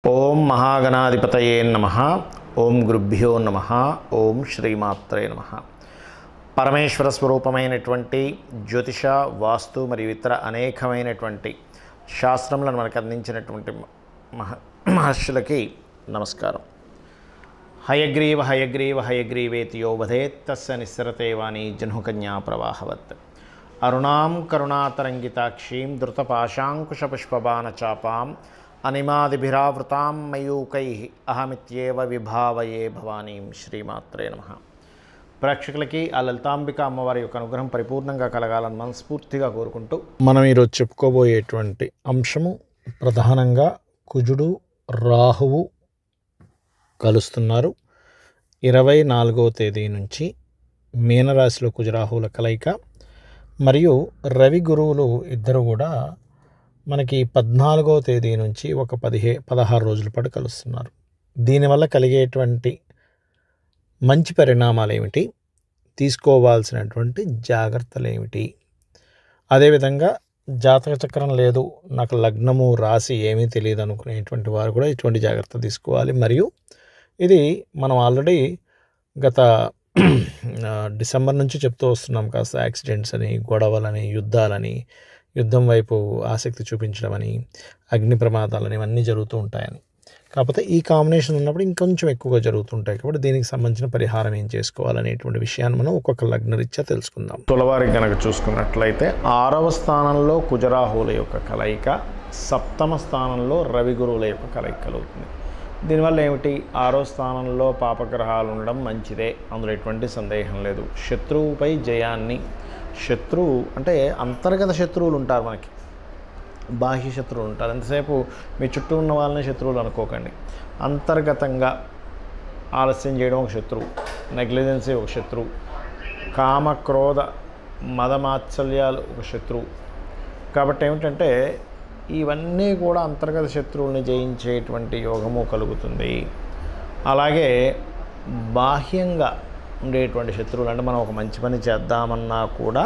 ఓం మహాగణాధిపతయే నమ ఓం గురుభ్యో నమ ఓం శ్రీమాత్రే నమ పరమేశ్వర స్వరూపమైనటువంటి జ్యోతిష వాస్తు మరియు ఇతర అనేకమైనటువంటి శాస్త్రములను మనకు అందించినటువంటి మహ మహర్షులకి నమస్కారం హయగ్రీవ హయగ్రీవ హయగ్రీవేతి యో వధేత్ తస్య నిస్సరతే వాణి జహ్నుకన్యా ప్రవాహవత్ అరుణాం కరుణాతరంగితాక్షీం ధృతపాశాంకుశపుష్పబాణచాపాం అనిమాదిభిరావృతాం మయూకై అహమిత్యేవ విభావయే భవానీం శ్రీమాత్రే నమ ప్రేక్షకులకి ఆ లలితాంబిక అమ్మవారి యొక్క అనుగ్రహం పరిపూర్ణంగా కలగాలని మనస్ఫూర్తిగా కోరుకుంటూ మనం ఈరోజు చెప్పుకోబోయేటువంటి అంశము ప్రధానంగా కుజుడు రాహువు కలుస్తున్నారు ఇరవై నాలుగవ తేదీ నుంచి మీనరాశిలో కుజరాహువుల కలయిక మరియు రవి గురువులు ఇద్దరు కూడా మనకి పద్నాలుగవ తేదీ నుంచి ఒక పదిహే పదహారు రోజుల పాటు కలుస్తున్నారు దీనివల్ల కలిగేటువంటి మంచి పరిణామాలు ఏమిటి తీసుకోవాల్సినటువంటి జాగ్రత్తలు ఏమిటి అదేవిధంగా జాతక చక్రం లేదు నాకు లగ్నము రాసి ఏమీ తెలియదు అనుకునేటువంటి వారు కూడా ఇటువంటి జాగ్రత్త తీసుకోవాలి మరియు ఇది మనం ఆల్రెడీ గత ఆ, డిసెంబర్ నుంచి చెప్తూ వస్తున్నాం కాస్త యాక్సిడెంట్స్ అని గొడవలని యుద్ధాలని యుద్ధం వైపు ఆసక్తి చూపించడం అని అగ్ని ప్రమాదాలని ఇవన్నీ జరుగుతూ ఉంటాయని కాకపోతే ఈ కాంబినేషన్ ఉన్నప్పుడు ఇంకొంచెం ఎక్కువగా జరుగుతుంటాయి కాబట్టి దీనికి సంబంధించిన పరిహారం ఏం చేసుకోవాలనేటువంటి విషయాన్ని మనం ఒక్కొక్క లగ్నరీత్యా తెలుసుకుందాం తులవారి కనుక చూసుకున్నట్లయితే ఆరవ స్థానంలో కుజరాహువుల యొక్క కలయిక సప్తమ స్థానంలో రవి గురువుల యొక్క కలయిక కలుగుతుంది దీనివల్ల ఏమిటి ఆరో స్థానంలో పాపగ్రహాలు ఉండడం మంచిదే అందులో ఎటువంటి సందేహం లేదు శత్రువుపై జయాన్ని శత్రువు అంటే అంతర్గత శత్రువులు ఉంటారు మనకి బాహ్య శత్రువులు ఉంటారు ఎంతసేపు మీ చుట్టూ ఉన్న వాళ్ళని శత్రువులు అనుకోకండి అంతర్గతంగా ఆలస్యం చేయడం ఒక శత్రువు నెగ్లిజెన్సీ ఒక శత్రువు కామ క్రోధ మదమాత్సల్యాలు ఒక శత్రువు కాబట్టి ఏమిటంటే ఇవన్నీ కూడా అంతర్గత శత్రువుల్ని జయించేటువంటి యోగము కలుగుతుంది అలాగే బాహ్యంగా ఉండేటువంటి శత్రువులు అంటే మనం ఒక మంచి పని చేద్దామన్నా కూడా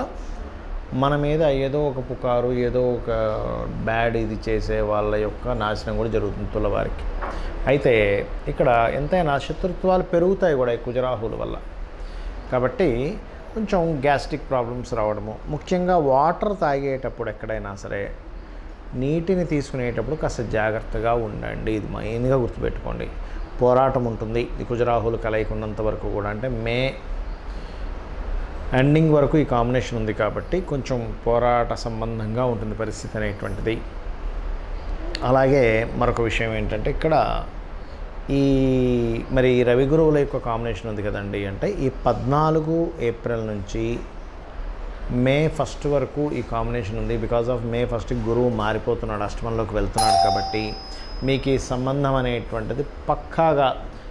మన మీద ఏదో ఒక పుకారు ఏదో ఒక బ్యాడ్ ఇది చేసే వాళ్ళ యొక్క నాశనం కూడా జరుగుతుంది తులవారికి అయితే ఇక్కడ ఎంతైనా శత్రుత్వాలు పెరుగుతాయి కూడా ఈ కుజరాహుల వల్ల కాబట్టి కొంచెం గ్యాస్ట్రిక్ ప్రాబ్లమ్స్ రావడము ముఖ్యంగా వాటర్ తాగేటప్పుడు ఎక్కడైనా సరే నీటిని తీసుకునేటప్పుడు కాస్త జాగ్రత్తగా ఉండండి ఇది మెయిన్గా గుర్తుపెట్టుకోండి పోరాటం ఉంటుంది ఈ కుజరాహులు కలయిక ఉన్నంత వరకు కూడా అంటే మే ఎండింగ్ వరకు ఈ కాంబినేషన్ ఉంది కాబట్టి కొంచెం పోరాట సంబంధంగా ఉంటుంది పరిస్థితి అనేటువంటిది అలాగే మరొక విషయం ఏంటంటే ఇక్కడ ఈ మరి రవి గురువుల యొక్క కాంబినేషన్ ఉంది కదండి అంటే ఈ పద్నాలుగు ఏప్రిల్ నుంచి మే ఫస్ట్ వరకు ఈ కాంబినేషన్ ఉంది బికాజ్ ఆఫ్ మే ఫస్ట్ గురువు మారిపోతున్నాడు అష్టమంలోకి వెళ్తున్నాడు కాబట్టి మీకు ఈ సంబంధం అనేటువంటిది పక్కాగా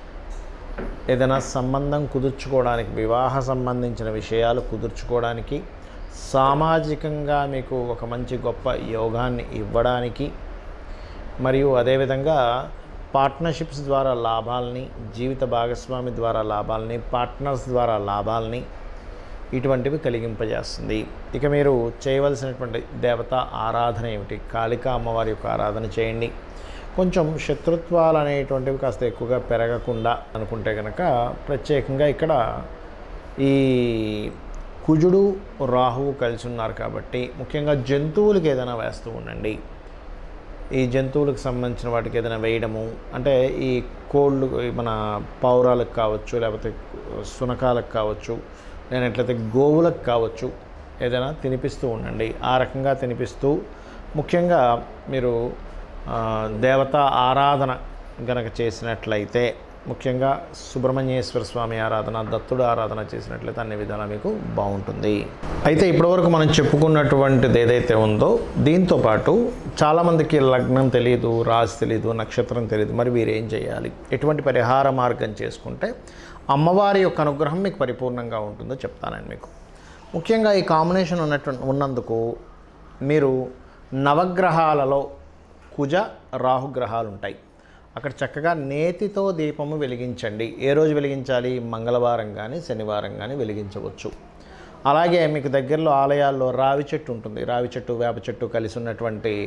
ఏదైనా సంబంధం కుదుర్చుకోవడానికి వివాహ సంబంధించిన విషయాలు కుదుర్చుకోవడానికి సామాజికంగా మీకు ఒక మంచి గొప్ప యోగాన్ని ఇవ్వడానికి మరియు అదేవిధంగా పార్ట్నర్షిప్స్ ద్వారా లాభాలని జీవిత భాగస్వామి ద్వారా లాభాలని పార్ట్నర్స్ ద్వారా లాభాలని ఇటువంటివి కలిగింపజేస్తుంది ఇక మీరు చేయవలసినటువంటి దేవత ఆరాధన ఏమిటి కాళికా అమ్మవారి యొక్క ఆరాధన చేయండి కొంచెం శత్రుత్వాలు అనేటువంటివి కాస్త ఎక్కువగా పెరగకుండా అనుకుంటే కనుక ప్రత్యేకంగా ఇక్కడ ఈ కుజుడు రాహువు కలిసి ఉన్నారు కాబట్టి ముఖ్యంగా జంతువులకి ఏదైనా వేస్తూ ఉండండి ఈ జంతువులకు సంబంధించిన వాటికి ఏదైనా వేయడము అంటే ఈ కోళ్ళు మన పౌరాలకు కావచ్చు లేకపోతే సునకాలకు కావచ్చు లేనట్లయితే గోవులకు కావచ్చు ఏదైనా తినిపిస్తూ ఉండండి ఆ రకంగా తినిపిస్తూ ముఖ్యంగా మీరు ఆ, దేవత ఆరాధన గనక చేసినట్లయితే ముఖ్యంగా సుబ్రహ్మణ్యేశ్వర స్వామి ఆరాధన దత్తుడు ఆరాధన చేసినట్లయితే అన్ని విధాలా మీకు బాగుంటుంది అయితే ఇప్పటివరకు మనం చెప్పుకున్నటువంటిది ఏదైతే ఉందో దీంతో పాటు చాలామందికి లగ్నం తెలియదు రాశి తెలియదు నక్షత్రం తెలియదు మరి వీరు ఏం చేయాలి ఎటువంటి పరిహార మార్గం చేసుకుంటే అమ్మవారి యొక్క అనుగ్రహం మీకు పరిపూర్ణంగా ఉంటుందో చెప్తానండి మీకు ముఖ్యంగా ఈ కాంబినేషన్ ఉన్నట్టు ఉన్నందుకు మీరు నవగ్రహాలలో కుజ రాహుగ్రహాలు ఉంటాయి అక్కడ చక్కగా నేతితో దీపము వెలిగించండి ఏ రోజు వెలిగించాలి మంగళవారం కానీ శనివారం కానీ వెలిగించవచ్చు అలాగే మీకు దగ్గరలో ఆలయాల్లో రావి చెట్టు ఉంటుంది రావి చెట్టు వేప చెట్టు కలిసి ఉన్నటువంటి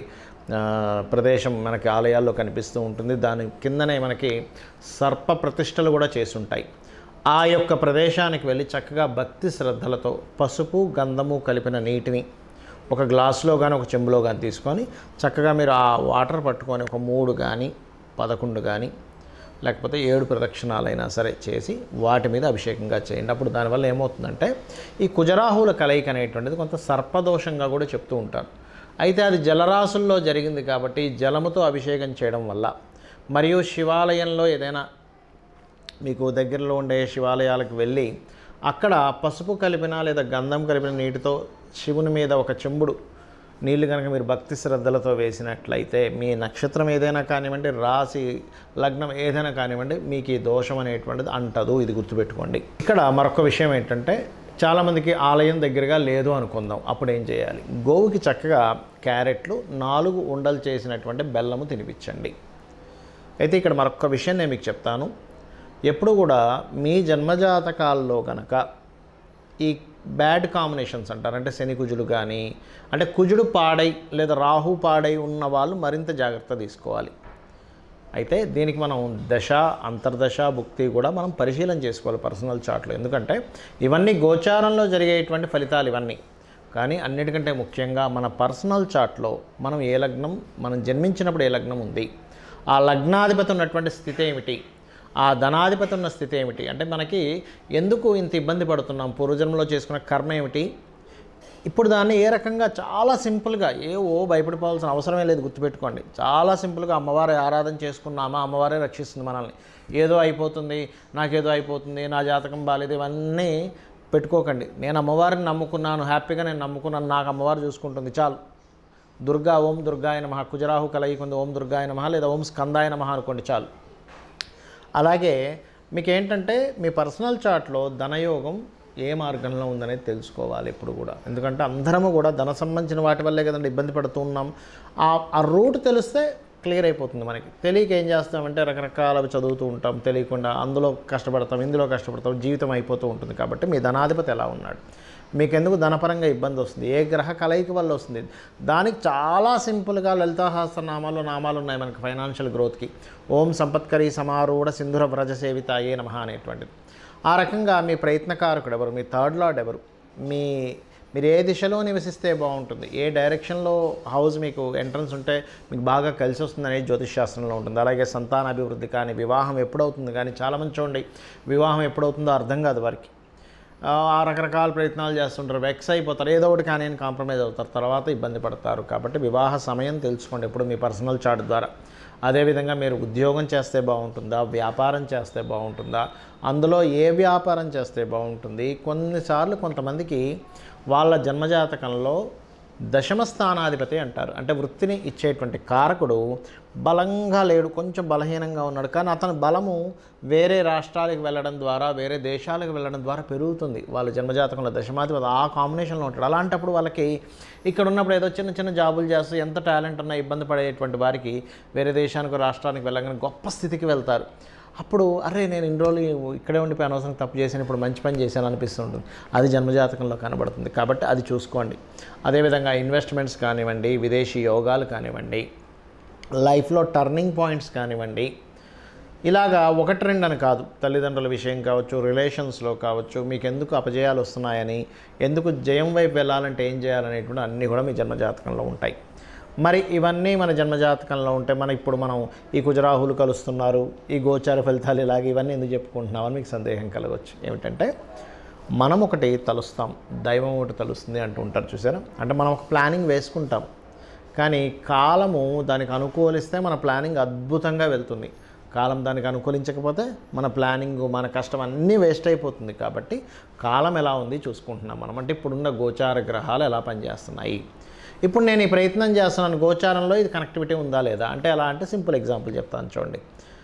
ఆ, ప్రదేశం మనకి ఆలయాల్లో కనిపిస్తూ ఉంటుంది దాని కిందనే మనకి సర్ప ప్రతిష్టలు కూడా చేసుంటాయి ఆ యొక్క ప్రదేశానికి వెళ్ళి చక్కగా భక్తి శ్రద్ధలతో పసుపు గంధము కలిపిన నీటిని ఒక గ్లాసులో కానీ ఒక చెంబులో కానీ తీసుకొని చక్కగా మీరు ఆ వాటర్ పట్టుకొని ఒక మూడు కానీ పదకొండు కానీ లేకపోతే ఏడు ప్రదక్షిణాలైనా సరే చేసి వాటి మీద అభిషేకంగా చేయండి అప్పుడు దానివల్ల ఏమవుతుందంటే ఈ కుజరాహుల కలయిక అనేటువంటిది కొంత సర్పదోషంగా కూడా చెప్తూ ఉంటారు అయితే అది జలరాశుల్లో జరిగింది కాబట్టి జలముతో అభిషేకం చేయడం వల్ల మరియు శివాలయంలో ఏదైనా మీకు దగ్గరలో ఉండే శివాలయాలకు వెళ్ళి అక్కడ పసుపు కలిపిన లేదా గంధం కలిపిన నీటితో శివుని మీద ఒక చెంబుడు నీళ్లు కనుక మీరు భక్తి శ్రద్ధలతో వేసినట్లయితే మీ నక్షత్రం ఏదైనా కానివ్వండి రాశి లగ్నం ఏదైనా కానివ్వండి మీకు ఈ దోషం అనేటువంటిది అంటదు ఇది గుర్తుపెట్టుకోండి ఇక్కడ మరొక విషయం ఏంటంటే చాలామందికి ఆలయం దగ్గరగా లేదు అనుకుందాం అప్పుడు ఏం చేయాలి గోవుకి చక్కగా క్యారెట్లు నాలుగు ఉండలు చేసినటువంటి బెల్లము తినిపించండి అయితే ఇక్కడ మరొక విషయం నేను మీకు చెప్తాను ఎప్పుడు కూడా మీ జన్మజాతకాల్లో కనుక ఈ బ్యాడ్ కాంబినేషన్స్ అంటారు అంటే శని కుజులు కానీ అంటే కుజుడు పాడై లేదా రాహు పాడై ఉన్న వాళ్ళు మరింత జాగ్రత్త తీసుకోవాలి అయితే దీనికి మనం దశ అంతర్దశ భుక్తి కూడా మనం పరిశీలన చేసుకోవాలి పర్సనల్ చార్ట్లో ఎందుకంటే ఇవన్నీ గోచారంలో జరిగేటువంటి ఫలితాలు ఇవన్నీ కానీ అన్నిటికంటే ముఖ్యంగా మన పర్సనల్ చార్ట్లో మనం ఏ లగ్నం మనం జన్మించినప్పుడు ఏ లగ్నం ఉంది ఆ లగ్నాధిపతి ఉన్నటువంటి స్థితి ఏమిటి ఆ ధనాధిపతి ఉన్న స్థితి ఏమిటి అంటే మనకి ఎందుకు ఇంత ఇబ్బంది పడుతున్నాం పూర్వజన్మలో చేసుకున్న కర్మ ఏమిటి ఇప్పుడు దాన్ని ఏ రకంగా చాలా సింపుల్గా ఏ ఓ భయపడిపోవాల్సిన అవసరమే లేదు గుర్తుపెట్టుకోండి చాలా సింపుల్గా అమ్మవారి ఆరాధన చేసుకున్నామా అమ్మవారే రక్షిస్తుంది మనల్ని ఏదో అయిపోతుంది నాకేదో అయిపోతుంది నా జాతకం బాగాలేదు ఇవన్నీ పెట్టుకోకండి నేను అమ్మవారిని నమ్ముకున్నాను హ్యాపీగా నేను నమ్ముకున్నాను నాకు అమ్మవారు చూసుకుంటుంది చాలు దుర్గా ఓం దుర్గాయ నమః కుజరాహు కలయికుంది ఓం దుర్గాయ నమః లేదా ఓం స్కందాయ నమః అనుకోండి చాలు అలాగే మీకు ఏంటంటే మీ పర్సనల్ చార్ట్లో ధనయోగం ఏ మార్గంలో ఉందనేది తెలుసుకోవాలి ఎప్పుడు కూడా ఎందుకంటే అందరము కూడా ధన సంబంధించిన వాటి వల్లే కదండి ఇబ్బంది పడుతూ ఉన్నాం ఆ ఆ రూట్ తెలిస్తే క్లియర్ అయిపోతుంది మనకి తెలియక ఏం చేస్తామంటే రకరకాలవి చదువుతూ ఉంటాం తెలియకుండా అందులో కష్టపడతాం ఇందులో కష్టపడతాం జీవితం అయిపోతూ ఉంటుంది కాబట్టి మీ ధనాధిపతి ఎలా ఉన్నాడు మీకెందుకు ధనపరంగా ఇబ్బంది వస్తుంది ఏ గ్రహ కలయిక వల్ల వస్తుంది దానికి చాలా సింపుల్గా లలితాహాస్త నామాలు నామాలు ఉన్నాయి మనకి ఫైనాన్షియల్ గ్రోత్కి ఓం సంపత్కరి సమారూఢ సింధుర వ్రజ సేవితాయే నమః అనేటువంటిది ఆ రకంగా మీ ప్రయత్నకారకుడు ఎవరు మీ థర్డ్ లార్డ్ ఎవరు మీ మీరు ఏ దిశలో నివసిస్తే బాగుంటుంది ఏ డైరెక్షన్లో హౌస్ మీకు ఎంట్రన్స్ ఉంటే మీకు బాగా కలిసి వస్తుంది అనేది జ్యోతిష్ శాస్త్రంలో ఉంటుంది అలాగే సంతాన అభివృద్ధి కానీ వివాహం ఎప్పుడవుతుంది కానీ చాలామంది చూడండి వివాహం ఎప్పుడవుతుందో అర్థం కాదు వారికి ఆ ఆ రకరకాల ప్రయత్నాలు చేస్తుంటారు వెక్స్ అయిపోతారు ఏదో ఒకటి కానీ అని కాంప్రమైజ్ అవుతారు తర్వాత ఇబ్బంది పడతారు కాబట్టి వివాహ సమయం తెలుసుకోండి ఎప్పుడు మీ పర్సనల్ చార్ట్ ద్వారా అదేవిధంగా మీరు ఉద్యోగం చేస్తే బాగుంటుందా వ్యాపారం చేస్తే బాగుంటుందా అందులో ఏ వ్యాపారం చేస్తే బాగుంటుంది కొన్నిసార్లు కొంతమందికి వాళ్ళ జన్మజాతకంలో దశమ స్థానాధిపతి అంటారు అంటే వృత్తిని ఇచ్చేటువంటి కారకుడు బలంగా లేడు కొంచెం బలహీనంగా ఉన్నాడు కానీ అతని బలము వేరే రాష్ట్రాలకు వెళ్ళడం ద్వారా వేరే దేశాలకు వెళ్ళడం ద్వారా పెరుగుతుంది వాళ్ళ జన్మజాతకంలో దశమాధిపతి ఆ కాంబినేషన్లో ఉంటాడు అలాంటప్పుడు వాళ్ళకి ఇక్కడ ఉన్నప్పుడు ఏదో చిన్న చిన్న జాబులు చేస్తూ ఎంత టాలెంట్ ఉన్నా ఇబ్బంది పడేటువంటి వారికి వేరే దేశానికి రాష్ట్రానికి వెళ్ళగానే గొప్ప స్థితికి వెళ్తారు అప్పుడు అరే నేను ఇన్ని రోజులు ఇక్కడే ఉండిపోయి అనవసరం తప్పు చేశాను ఇప్పుడు మంచి పని చేశాను అనిపిస్తుంటుంది అది జన్మజాతకంలో కనబడుతుంది కాబట్టి అది చూసుకోండి అదేవిధంగా ఇన్వెస్ట్మెంట్స్ కానివ్వండి విదేశీ యోగాలు కానివ్వండి లైఫ్లో టర్నింగ్ పాయింట్స్ కానివ్వండి ఇలాగా ఒకటి రెండు అని కాదు తల్లిదండ్రుల విషయం కావచ్చు రిలేషన్స్లో కావచ్చు మీకు ఎందుకు అపజయాలు వస్తున్నాయని ఎందుకు జయం వైపు వెళ్ళాలంటే ఏం చేయాలనేటువంటి అన్నీ కూడా మీ జన్మజాతకంలో ఉంటాయి మరి ఇవన్నీ మన జన్మజాతకంలో ఉంటే మన ఇప్పుడు మనం ఈ కుజరాహులు కలుస్తున్నారు ఈ గోచార ఫలితాలు ఇలాగ ఇవన్నీ ఎందుకు చెప్పుకుంటున్నామని మీకు సందేహం కలగవచ్చు ఏమిటంటే మనం ఒకటి తలుస్తాం దైవం ఒకటి తలుస్తుంది అంటూ ఉంటారు చూసారా అంటే మనం ఒక ప్లానింగ్ వేసుకుంటాం కానీ కాలము దానికి అనుకూలిస్తే మన ప్లానింగ్ అద్భుతంగా వెళ్తుంది కాలం దానికి అనుకూలించకపోతే మన ప్లానింగ్ మన కష్టం అన్నీ వేస్ట్ అయిపోతుంది కాబట్టి కాలం ఎలా ఉంది చూసుకుంటున్నాం మనం అంటే ఇప్పుడున్న గోచార గ్రహాలు ఎలా పనిచేస్తున్నాయి ఇప్పుడు నేను ఈ ప్రయత్నం చేస్తున్నాను గోచారంలో ఇది కనెక్టివిటీ ఉందా లేదా అంటే ఎలా అంటే సింపుల్ ఎగ్జాంపుల్ చెప్తాను చూడండి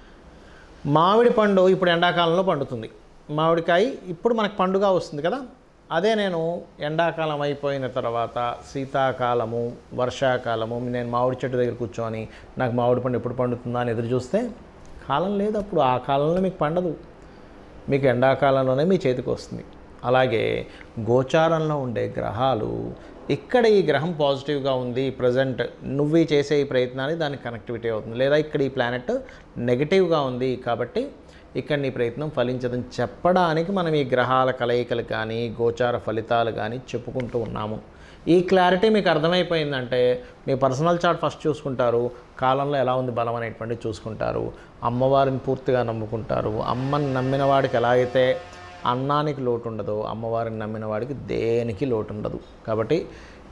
మామిడి పండు ఇప్పుడు ఎండాకాలంలో పండుతుంది మామిడికాయ ఇప్పుడు మనకు పండుగ వస్తుంది కదా అదే నేను ఎండాకాలం అయిపోయిన తర్వాత శీతాకాలము వర్షాకాలము నేను మామిడి చెట్టు దగ్గర కూర్చొని నాకు మామిడి పండు ఎప్పుడు పండుతుందా అని ఎదురు చూస్తే కాలం లేదు అప్పుడు ఆ కాలంలో మీకు పండదు మీకు ఎండాకాలంలోనే మీ చేతికి వస్తుంది అలాగే గోచారంలో ఉండే గ్రహాలు ఇక్కడ ఈ గ్రహం పాజిటివ్గా ఉంది ప్రజెంట్ నువ్వు ఈ చేసే ఈ ప్రయత్నాన్ని దానికి కనెక్టివిటీ అవుతుంది లేదా ఇక్కడ ఈ ప్లానెట్ నెగిటివ్గా ఉంది కాబట్టి ఇక్కడ నీ ప్రయత్నం ఫలించదని చెప్పడానికి మనం ఈ గ్రహాల కలయికలు కానీ గోచార ఫలితాలు కానీ చెప్పుకుంటూ ఉన్నాము ఈ క్లారిటీ మీకు అర్థమైపోయిందంటే మీ పర్సనల్ చార్ట్ ఫస్ట్ చూసుకుంటారు కాలంలో ఎలా ఉంది బలం అనేటువంటిది చూసుకుంటారు అమ్మవారిని పూర్తిగా నమ్ముకుంటారు అమ్మని నమ్మిన వాడికి ఎలా అయితే అన్నానికి లోటు ఉండదు అమ్మవారిని నమ్మిన వాడికి దేనికి లోటు ఉండదు కాబట్టి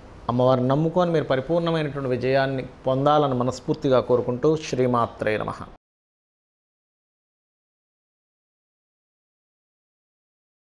అమ్మవారిని నమ్ముకొని మీరు పరిపూర్ణమైనటువంటి విజయాన్ని పొందాలని మనస్ఫూర్తిగా కోరుకుంటూ శ్రీమాత్రే నమః